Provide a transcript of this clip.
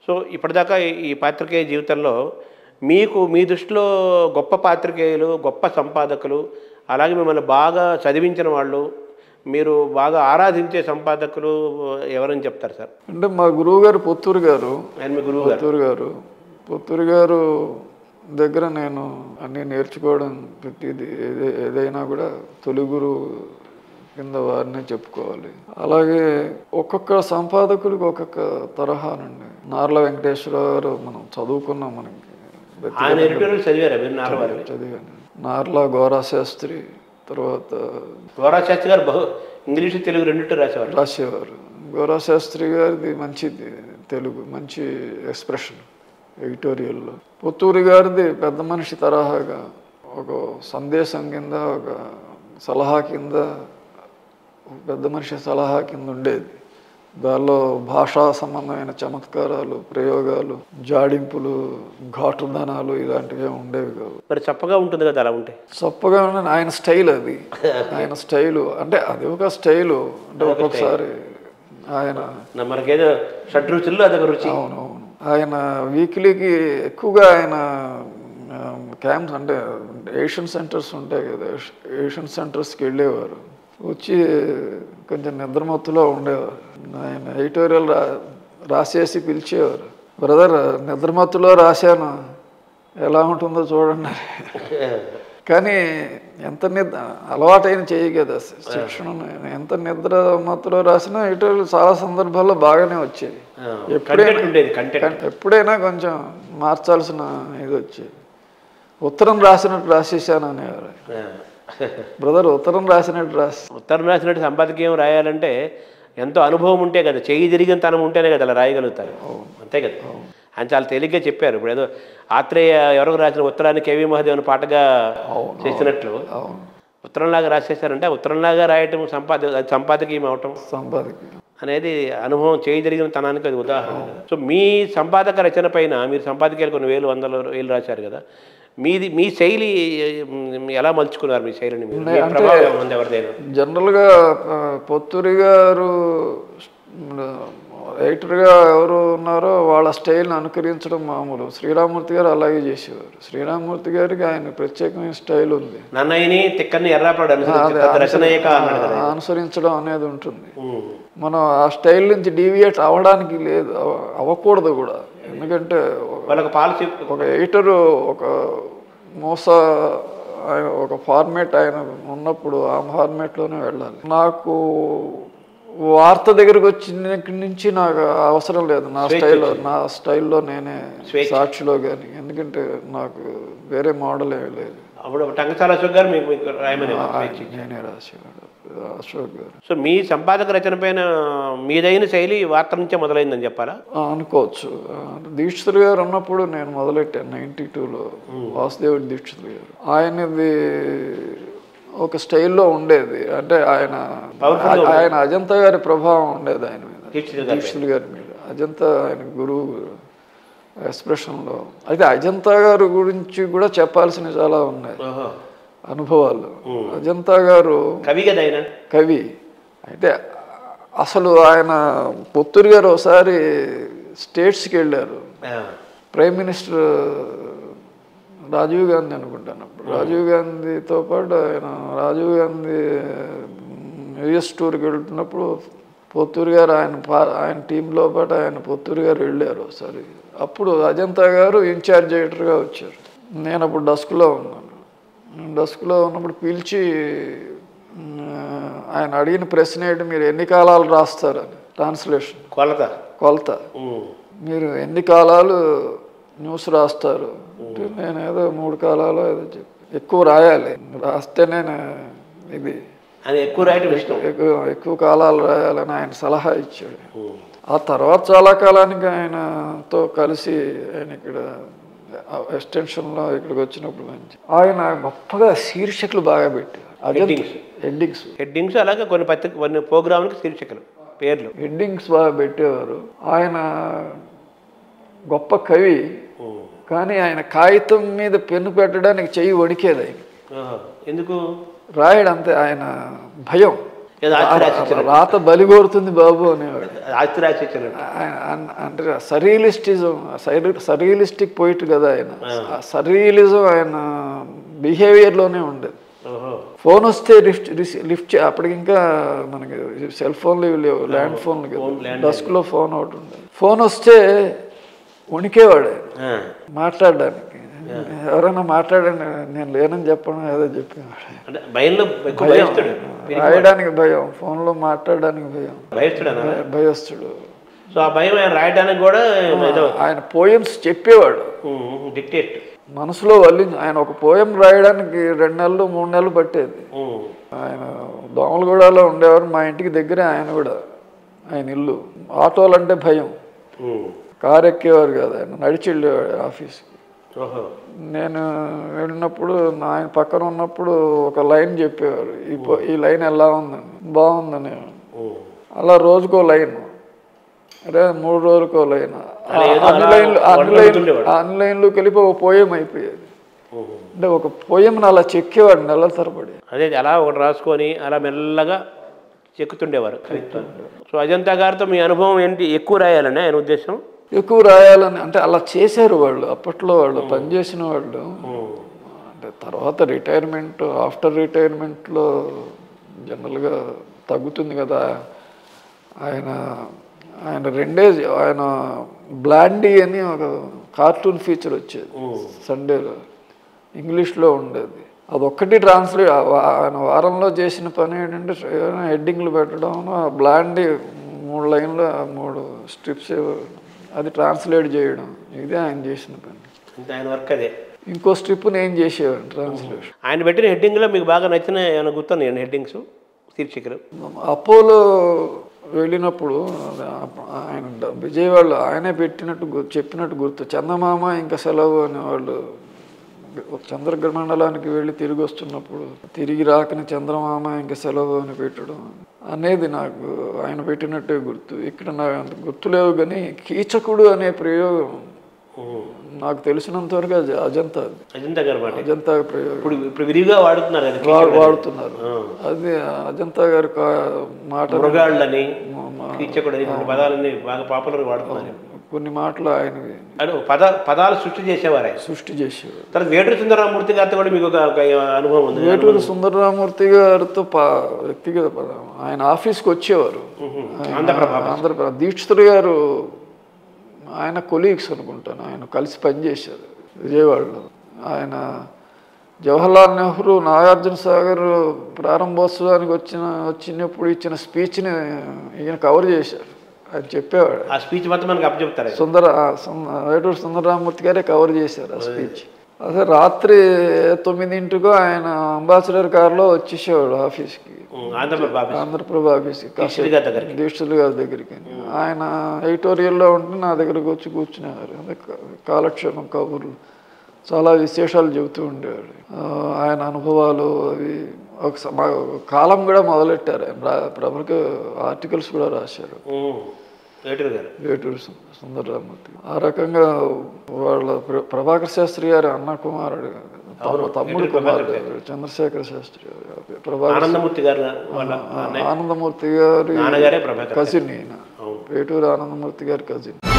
So ఇప్పటిదాకా ఈ- ఈ పాత్రికేయ జీవితంలో మీకు మీ దృష్టిలో గొప్ప పాత్రికేయులు గొప్ప సంపాదకులు అలాగే మిమ్మల్ని బాగా చదివించిన వాళ్ళు మీరు బాగా ఆరాధించే సంపాదకులు ఎవరని చెప్తారు సార్ అంటే మా గురువు గారు పొత్తూరు గారు ఆయన మీ గురువు గారు పొత్తూరు గారు పొత్తూరు గారు దగ్గర నేను అన్నీ నేర్చుకోవడం ప్రతిది ఏదే ఏదైనా కూడా తొలి గురువు కింద వారినే చెప్పుకోవాలి అలాగే ఒక్కొక్క సంపాదకులకు ఒక్కొక్క తరహానండి నార్ల వెంకటేశ్వరరావు గారు మనం చదువుకున్నాం మనకి ఆయన ఎడిటోరియల్ చదివారా మీరు నాలుగు చదివాను నార్ల గోరా శాస్త్రి తర్వాత గౌరా శాస్త్రి గారు బహు ఇంగ్లీషు తెలుగు రెండింటి రాసేవారు రాసేవారు గోరా శాస్త్రి గారిది మంచిది తెలుగు మంచి ఎక్స్ప్రెషన్ ఎడిటోరియల్లో పుత్తూరి గారిది పెద్ద మనిషి తరహాగా ఒక సందేశం కింద ఒక సలహా కింద ఒక పెద్ద మనిషి సలహా కింద ఉండేది దానిలో భాషా సంబంధమైన చమత్కారాలు ప్రయోగాలు జాడింపులు ఘాటుదనాలు ఇలాంటివి ఉండేవి కావు మరి చప్పగా ఉంటుంది కదా అలా ఉంటే చప్పగా ఉన్న ఆయన స్టైల్ అది ఆయన స్టైలు అంటే అది ఒక స్టైలు అంటే ఒక్కొక్కసారి ఆయన నా మనకేదో షడ్రుచుల్లో అదొక రుచి అవునవును ఆయన వీక్లీకి ఎక్కువగా ఆయన క్యాంప్స్ అంటే ఏషియన్ సెంటర్స్ ఉంటాయి కదా ఏషియన్ సెంటర్స్కి వెళ్ళేవారు వచ్చి కొంచెం నిద్రమత్తులో ఉండేవారు ఆయన ఎడిటోరియల్ రా రాసేసి పిలిచేవారు బ్రదర్ నిద్రమత్తులో రాశాను ఎలా ఉంటుందో చూడండి కానీ ఎంత నిద్ర అలవాటైన చేయి కదా శిక్షణ ఎంత నిద్ర మత్తులో రాసినా ఇటు చాలా సందర్భాల్లో బాగానే వచ్చేది కంటెంట్ ఉండేది కంటెంట్ కానీ ఎప్పుడైనా కొంచెం మార్చాల్సిన ఇది వచ్చేది ఉత్తరం రాసినట్టు రాసేసాను అనేవారు బ్రదర్ ఉత్తరం రాసినట్టు రాసి ఉత్తరం రాసినట్టు సంపాదకీయం రాయాలంటే ఎంతో అనుభవం ఉంటే కదా చేయి తిరిగిన తనం ఉంటేనే కదా అలా రాయగలుగుతారు అంతే కదా ఆయన చాలా తేలిగ్గా చెప్పారు ఇప్పుడు ఏదో ఆత్రేయ ఎవరికి రాసిన ఉత్తరాన్ని కేవీ మహాదేవన్ పాటగా చేసినట్లు అవును ఉత్తరంలాగా రాసేసారంటే ఆ ఉత్తరంలాగా రాయటం సంపాద అది సంపాదకీయం అవటం సంపాదకి అనేది అనుభవం చేయి జరిగిన తనానికి అది ఉదాహరణ కదా. సో మీ సంపాదక రచన పైన మీరు సంపాదకీయాలు కొన్ని వేలు వందల వేలు రాశారు కదా మీది మీ శైలి ఉమ్, ఎలా మలుచుకున్నారు మీ శైలిని మీరు? మీ ప్రభావం ఏమైనా ఉందా ఎవరిదైనా జనరల్గా ఆ, పొత్తూరి గారు రైటర్గా ఎవరు ఉన్నారో వాళ్ళ స్టైల్ని అనుకరించడం మామూలు శ్రీరామూర్తి గారు అలాగే చేసేవారు శ్రీరామూర్తి గారికి ఆయన ప్రత్యేకమైన స్టైల్ ఉంది నన్నయ్యని తిక్కని ఎర్రాపడు అనుసరించి పెద్ద రచనయ్యక అన్నాడు కదా అనుసరించడం అనేది ఉంటుంది ఉమ్. మనం ఆ స్టైల్ నుంచి డీవియేట్ అవ్వడానికి లేదు అవ- అవ్వకూడదు కూడా ఎందుకంటే వాళ్ళకి పాలసీ ఒక ఎడిటరు ఒక మోస ఆయన ఒక ఫార్మేట్ ఆయన ఉన్నప్పుడు ఆ ఫార్మేట్లోనే వెళ్ళాలి నాకు వార్త దగ్గరకు వచ్చిన నుంచి నాకు అవసరం లేదు నా స్టైల్లో నా స్టైల్లో నేనే సాక్షిలో కానీ ఎందుకంటే నాకు వేరే మోడల్ ఏమీ లేదు అప్పుడు టంకసాల అశోక్ గారు మీకు మీకు రాయమని నేనే రాసేవాడు అశోక్ గారు సో మీ సంపాదక రచన పైన మీదైన శైలి వార్త నుంచే మొదలైందని చెప్పాలా ఆ, అనుకోవచ్చు ఆ, దీక్షితులు గారు ఉన్నప్పుడు నేను మొదలెట్టాను నైంటీ టూలో వాసుదేవుడి దీక్షితులు గారు ఆయనది ఒక స్టైల్లో ఉండేది అంటే ఆయన ఆయన అజంతా గారి ప్రభావం ఉండేది ఆయన మీద దీక్షితులు గారి దీక్షితులు గారి మీద అజంతా ఆయన గురువు ఎక్స్ప్రెషన్లో అయితే అజంతా గారి గురించి కూడా చెప్పాల్సినవి చాలా ఉన్నాయి ఓహో అనుభవాలు అజంతా గారు కవి కదా ఆయన కవి అయితే అసలు ఆయన పొత్తూరు గారు ఒకసారి స్టేట్స్కి వెళ్ళారు ఆ. ప్రైమ్ మినిస్టర్ రాజీవ్ గాంధీ అనుకుంటాను అప్పుడు రాజీవ్ గాంధీతో పాటు ఆయన రాజీవ్ గాంధీ యుఎస్ టూర్కి వెళ్తున్నప్పుడు పొత్తూరు గారు ఆయన పా- ఆయన టీంలో పాటు ఆయన పొత్తూరు గారు వెళ్ళారు ఒకసారి అప్పుడు అజంతా గారు ఇన్ఛార్జ్ ఎడిటర్గా వచ్చారు నేను అప్పుడు డస్క్లో ఉన్నాను నేను డస్క్లో ఉన్నప్పుడు పిలిచి "ఉమ్, ఆయన అడిగిన ప్రశ్న ఏంటి మీరు ఎన్ని కాలాలు రాస్తారని ట్రాన్స్లేషన్ కొలత కొలత ఉమ్. మీరు ఎన్ని కాలాలు న్యూస్ రాస్తారు అంటే నేను ఏదో మూడు కాలాలు ఏదో చెప్పి ఎక్కువ రాయాలి రాస్తేనే నా- ఇది అది ఎక్కువ రాయటం ఇష్టం ఎక్కువ ఎక్కువ కాలాలు రాయాలని ఆయన సలహా ఇచ్చాడు ఆ తర్వాత చాలా కాలానికి ఆయనతో కలిసి ఆయన ఇక్కడ ఎక్స్టెన్షన్లో ఇక్కడికి వచ్చినప్పుడు నుంచి ఆయన గొప్పగా శీర్షికలు బాగా పెట్టారు Headings. హెడ్డింగ్స్ హెడ్డింగ్స్ అలాగే కొన్ని పత్రిక కొన్ని ప్రోగ్రాంలకు శీర్షికలు పేర్లు హెడ్డింగ్స్ బాగా పెట్టేవారు ఆయన గొప్ప కవి కానీ ఆయన కాగితం మీద పెన్ను పెట్టడానికి చెయ్యి వణికేది ఆయన ఆహా. ఎందుకు రాయడంతే ఆయన భయం ఏదో ఆస్తి రాసి ఇచ్చినట్టు రాత బలి కోరుతుంది బాబు అనేవాడు ఆస్తి రాసి ఇచ్చినట్టు ఆయన అన్- అంటే సరియలిస్టిజం సరియలిస్టిక్ పోయిట్ కదా ఆయన సరియలిజం ఆయన బిహేవియర్లోనే ఉండేది ఓహో ఫోన్ వస్తే లిఫ్ట్ లిఫ్ట్ చే- అప్పటికి ఇంకా మనకి సెల్ ఫోన్లు ఇవి లేవు ల్యాండ్ ఫోన్లు కదా డస్క్లో ఫోన్ ఒకటి ఉండేది ఫోన్ వస్తే వణికేవాడు ఆయన ఆ. మాట్లాడడానికి ఎవరైనా మాట్లాడండి నేను లేనని చెప్పడం ఏదో చెప్పేవాడు అంటే భయంలో ఎక్కువ భయస్తుడు రాయడానికి భయం ఫోన్లో మాట్లాడడానికి భయం భయస్తుడు అన్న భయ- భయస్తుడు సో ఆ భయం ఆయన రాయడానికి కూడా ఏదో ఆయన పోయమ్స్ చెప్పేవాడు డిక్టేట్ మనసులో వల్లి ఆయన ఒక పోయం రాయడానికి రెండు నెలలు మూడు నెలలు పట్టేది ఆయన దోమలగూడలో ఉండేవారు మా ఇంటికి దగ్గరే ఆయన కూడా ఆయన ఇల్లు ఆటోలు అంటే భయం కారు ఎక్కేవారు కాదు ఆయన నడిచి వెళ్ళేవాడు ఆఫీస్కి ఓహో నేను వెళ్ళినప్పుడు నా ఆయన పక్కన ఉన్నప్పుడు ఒక లైన్ చెప్పేవారు ఈ పో- ఈ లైన్ ఎలా ఉందని బాగుందని ఉమ్. అలా రోజుకో లైన్ అదే మూడు రోజులకో లైన్ అలా ఏదో అన్ని అలా లైన్లు అన్ని వంటలు లైన్లు పెడుతుండేవాడు. అన్ని లైన్లు కలిపి ఒక పోయం అయిపోయేది ఉమ్. అంటే ఒక పోయంని అలా చెక్కేవాడు నెలల తరబడి అదే అలా ఒకటి రాసుకొని అలా మెల్లగా చెక్కుతుండేవారు సో అజంతా గారితో మీ అనుభవం ఏంటి ఎక్కువ రాయాలని ఆయన ఉద్దేశం ఎక్కువ రాయాలని అంటే అలా చేశారు వాళ్ళు అప్పట్లో వాళ్ళు పనిచేసిన వాళ్ళు ఉమ్. అంటే తర్వాత రిటైర్మెంట్ ఆఫ్టర్ రిటైర్మెంట్లో జనరల్గా తగ్గుతుంది కదా ఆయన ఆయన రెండే ఆయన బ్లాండీ అని ఒక కార్టూన్ ఫీచర్ వచ్చేది సండేలో ఇంగ్లీష్లో ఉండేది అదొక్కటి ట్రాన్స్లేట్ ఆయన వారంలో చేసిన పని ఏంటంటే హెడ్డింగ్లు పెట్టడం ఆ బ్లాండీ మూడు లైన్లు ఆ మూడు స్ట్రిప్స్ అది ట్రాన్స్లేట్ చేయడం ఇదే ఆయన చేసిన పని అంతే ఆయన వర్క్ అదే ఇంకో స్ట్రిప్ నేను చేసేవాడిని ట్రాన్స్లేషన్ ఆయన పెట్టిన హెడ్డింగ్లో మీకు బాగా నచ్చిన ఏమైనా గుర్తున్నాయండి హెడ్డింగ్స్ శీర్షికలు అపోలో వెళ్ళినప్పుడు ఆయన డ- విజయవాడ ఆయనే పెట్టినట్టు గు- చెప్పినట్టు గుర్తు చందమామ ఇంకా సెలవు అనేవాళ్ళు చంద్రగ్రమండలానికి వెళ్ళి తిరిగి వస్తున్నప్పుడు తిరిగి రాకని చంద్రమామ ఇంకా సెలవు అని పెట్టడం అనేది నాకు ఆయన పెట్టినట్టే గుర్తు ఇక్కడ నాకు అంత గుర్తులేవు కానీ కీచకుడు అనే ప్రయోగం నాకు తెలిసినంత వరకు అది అజంతా అది అజంతా గారి మాట అజంతా ప్రయోగం ఇప్పుడు ఇప్పుడు విరివిగా వాడుతున్నారు అది వా- వాడుతున్నారు అది అజంతా గారి కా- మాట మృగాళ్ళని కీచకుడని రెండు పదాలని బాగా పాపులర్ వాడుతున్నారు కొన్ని మాటలు ఆయనవి అది ఒక పద పదాలు సృష్టి చేసేవారు ఆయన సృష్టి చేసేవారు తర్వాత వేటూరి సుందరరామూర్తి గారితో కూడా మీకు ఒక ఒక అనుభవం ఉంది వేటూరు సుందరరామూర్తి గారితో పా వ్యక్తిగత పదం ఆయన ఆఫీస్కి వచ్చేవారు ఆంధ్రప్రభ ఆంధ్రప్రదేశ్ దీక్షితుడు గారు ఆయన కొలీగ్స్ అనుకుంటాను ఆయన కలిసి పనిచేశారు విజయవాడలో ఆయన జవహర్లాల్ నెహ్రూ నాగార్జున సాగర్ ప్రారంభోత్సవానికి వచ్చిన వచ్చినప్పుడు ఇచ్చిన స్పీచ్ని ఈయన కవర్ చేశారు ఆయన చెప్పేవాడు ఆ స్పీచ్ మొత్తం మనకి అప్పచెప్తారు ఆయన. సుందర సుం- వేటూరు సుందరరామూర్తి గారే కవర్ చేశారు ఆ స్పీచ్ అదే రాత్రి తొమ్మిదింటికో ఆయన అంబాసిడర్ కారులో వచ్చేసేవాడు ఆఫీస్కి ఉమ్, ఆంధ్రప్రభ ఆఫీస్ ఆంధ్రప్రభ ఆఫీస్కి దీక్షిత్ గారి దగ్గరికి దీక్షలు గారి దగ్గరికి ఆయన ఎడిటోరియల్లో ఉంటే నా దగ్గరకు వచ్చి కూర్చునేవారు అదే కా- కాలక్షేపం కబుర్లు చాలా విశేషాలు చెబుతూ ఉండేవాడు ఆ, ఆయన అనుభవాలు అవి ఒక సమ- ఒక కాలం కూడా మొదలెట్టారు ఆయన రా- ప్రముఖ ఆర్టికల్స్ కూడా రాశారు ఉమ్, వేటూరి గారు వేటూరు సు- సుందరరామూర్తి ఆ రకంగా వాళ్ళ ప్ర- ప్రభాకర్ శాస్త్రి గారి అన్న కుమారుడు తమ్ము- తమ్ముడు కుమారుడు చంద్రశేఖర శాస్త్రి గారు ప్రభాకర్ ఆనందమూర్తి గారు వాళ్ళ ఆనందమూర్తి గారి నాన్నగారే ప్రభాకర్ కజిన్ ఈయన వేటూరు ఆనందమూర్తి గారి కజిన్